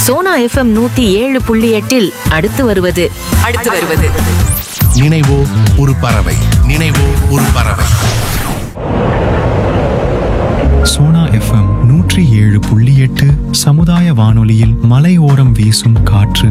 Sona FM நூத்தி ஏழு புள்ளி எட்டில் அடுத்து வருவது அடுத்து வருவது நினைவோ ஒரு பறவை நினைவோ ஒரு பறவை சோனா எஃப்எம் நூற்றி ஏழு புள்ளி எட்டு சமுதாய வானொலியில் மலையோரம் வீசும் காற்று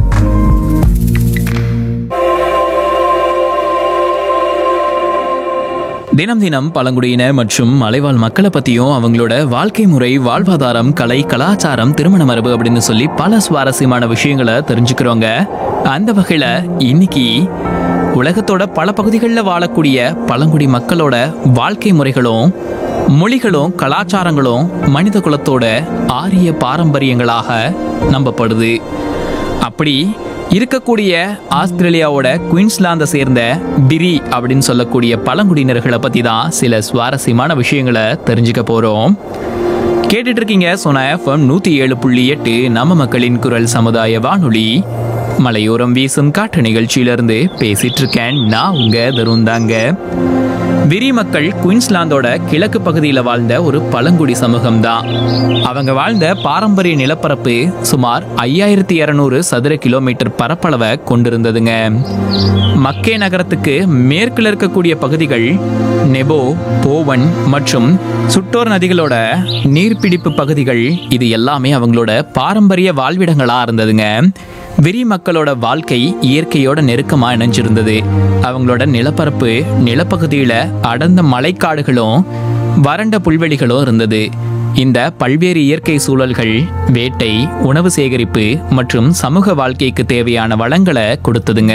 தினம் தினம் பழங்குடியின மற்றும் மலைவாழ் மக்களை பத்தியும் அவங்களோட வாழ்க்கை முறை வாழ்வாதாரம் கலை கலாச்சாரம் திருமண மரபு அப்படின்னு சொல்லி பல சுவாரஸ்யமான விஷயங்களை தெரிஞ்சுக்கிறோங்க அந்த வகையில இன்னைக்கு உலகத்தோட பல பகுதிகளில் வாழக்கூடிய பழங்குடி மக்களோட வாழ்க்கை முறைகளும் மொழிகளும் கலாச்சாரங்களும் மனித குலத்தோட ஆரிய பாரம்பரியங்களாக நம்பப்படுது அப்படி இருக்கக்கூடிய ஆஸ்திரேலியாவோட குயின்ஸ்லாந்தை சேர்ந்த பிரி அப்படின்னு சொல்லக்கூடிய பழங்குடியினர்களை பற்றி தான் சில சுவாரஸ்யமான விஷயங்களை தெரிஞ்சுக்க போகிறோம் கேட்டுட்டு இருக்கீங்க சோனா எஃப்எம் நூற்றி ஏழு புள்ளி எட்டு நம்ம மக்களின் குரல் சமுதாய வானொலி மலையோரம் வீசும் காற்று நிகழ்ச்சியிலிருந்து பேசிட்டு இருக்கேன் நான் உங்க தருண் தாங்க விரி மக்கள் குயின்ஸ்லாந்தோட கிழக்கு பகுதியில் வாழ்ந்த ஒரு பழங்குடி சமூகம் தான் அவங்க வாழ்ந்த பாரம்பரிய நிலப்பரப்பு சுமார் ஐயாயிரத்தி இரநூறு சதுர கிலோமீட்டர் பரப்பளவை கொண்டிருந்ததுங்க மக்கே நகரத்துக்கு மேற்கில் இருக்கக்கூடிய பகுதிகள் நெபோ போவன் மற்றும் சுட்டோர் நதிகளோட நீர்பிடிப்பு பகுதிகள் இது எல்லாமே அவங்களோட பாரம்பரிய வாழ்விடங்களா இருந்ததுங்க விரி மக்களோட வாழ்க்கை இயற்கையோட நெருக்கமா இணைஞ்சிருந்தது அவங்களோட நிலப்பரப்பு நிலப்பகுதியில அடர்ந்த மலைக்காடுகளும் வறண்ட புல்வெளிகளும் இருந்தது இந்த பல்வேறு இயற்கை சூழல்கள் வேட்டை உணவு சேகரிப்பு மற்றும் சமூக வாழ்க்கைக்கு தேவையான வளங்களை கொடுத்ததுங்க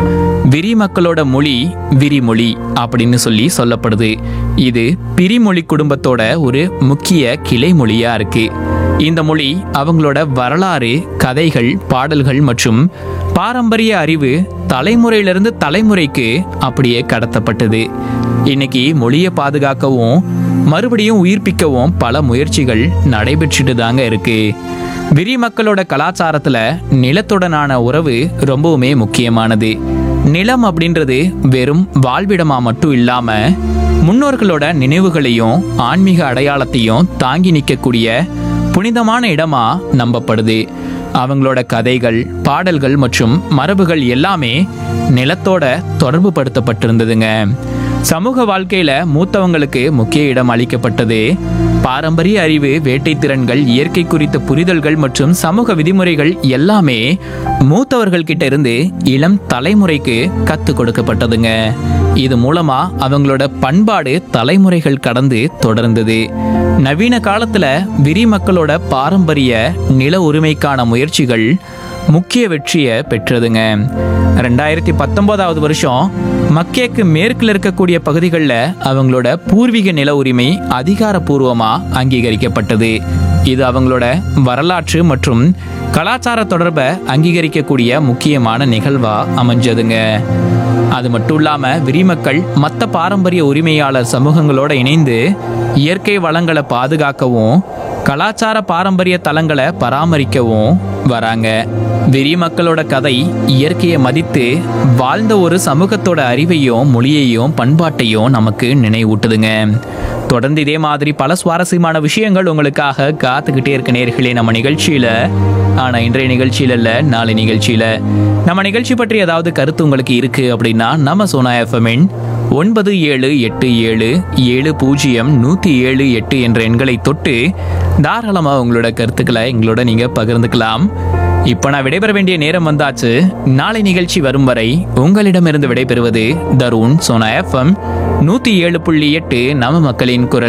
விரி மக்களோட மொழி விரிமொழி அப்படின்னு சொல்லி சொல்லப்படுது இது பிரிமொழி குடும்பத்தோட ஒரு முக்கிய கிளை மொழியா இருக்கு இந்த மொழி அவங்களோட வரலாறு கதைகள் பாடல்கள் மற்றும் பாரம்பரிய அறிவு தலைமுறையிலிருந்து தலைமுறைக்கு அப்படியே கடத்தப்பட்டது இன்னைக்கு மொழியை பாதுகாக்கவும் மறுபடியும் உயிர்ப்பிக்கவும் பல முயற்சிகள் நடைபெற்றுட்டு தாங்க இருக்கு விரி மக்களோட கலாச்சாரத்துல நிலத்துடனான உறவு ரொம்பவுமே முக்கியமானது நிலம் அப்படின்றது வெறும் வாழ்விடமா மட்டும் இல்லாம முன்னோர்களோட நினைவுகளையும் ஆன்மீக அடையாளத்தையும் தாங்கி நிற்கக்கூடிய புனிதமான இடமா நம்பப்படுது அவங்களோட கதைகள் பாடல்கள் மற்றும் மரபுகள் எல்லாமே நிலத்தோட தொடர்பு படுத்தப்பட்டிருந்ததுங்க சமூக வாழ்க்கையில மூத்தவங்களுக்கு முக்கிய இடம் அளிக்கப்பட்டது பாரம்பரிய அறிவு வேட்டை திறன்கள் இயற்கை குறித்த புரிதல்கள் மற்றும் சமூக விதிமுறைகள் எல்லாமே மூத்தவர்கள் கிட்ட இருந்து இளம் தலைமுறைக்கு கத்து கொடுக்கப்பட்டதுங்க இது மூலமா அவங்களோட பண்பாடு தலைமுறைகள் கடந்து தொடர்ந்தது நவீன காலத்துல விரி மக்களோட பாரம்பரிய நில உரிமைக்கான முயற்சிகள் முக்கிய வெற்றியை பெற்றதுங்க ரெண்டாயிரத்தி பத்தொன்பதாவது வருஷம் மக்கேக்கு மேற்கில் இருக்கக்கூடிய பகுதிகளில் அவங்களோட பூர்வீக நில உரிமை அதிகாரப்பூர்வமா அங்கீகரிக்கப்பட்டது இது அவங்களோட வரலாற்று மற்றும் கலாச்சார தொடர்பை அங்கீகரிக்கக்கூடிய முக்கியமான நிகழ்வா அமைஞ்சதுங்க அது மட்டும் இல்லாம விரிமக்கள் மற்ற பாரம்பரிய உரிமையாளர் சமூகங்களோட இணைந்து இயற்கை வளங்களை பாதுகாக்கவும் கலாச்சார பாரம்பரிய தலங்களை பராமரிக்கவும் வராங்க வெறி மக்களோட கதை இயற்கையை மதித்து வாழ்ந்த ஒரு சமூகத்தோட அறிவையும் மொழியையும் பண்பாட்டையும் நமக்கு நினைவூட்டுதுங்க தொடர்ந்து இதே மாதிரி பல சுவாரஸ்யமான விஷயங்கள் உங்களுக்காக காத்துக்கிட்டே இருக்க நேர்களே நம்ம நிகழ்ச்சியில ஆனா இன்றைய நிகழ்ச்சியில இல்ல நாளை நிகழ்ச்சியில நம்ம நிகழ்ச்சி பற்றி ஏதாவது கருத்து உங்களுக்கு இருக்கு அப்படின்னா நம்ம சோனா எஃப்எம்மின் ஒன்பது ஏழு எட்டு ஏழு ஏழு பூஜ்ஜியம் நூற்றி ஏழு எட்டு என்ற எண்களை தொட்டு தாராளமாக உங்களோட கருத்துக்களை எங்களோட நீங்கள் பகிர்ந்துக்கலாம் இப்போ நான் விடைபெற வேண்டிய நேரம் வந்தாச்சு நாளை நிகழ்ச்சி வரும் வரை உங்களிடமிருந்து விடைபெறுவது தருண் சோனா எஃப்எம் நூற்றி ஏழு புள்ளி எட்டு நம்ம மக்களின் குரல்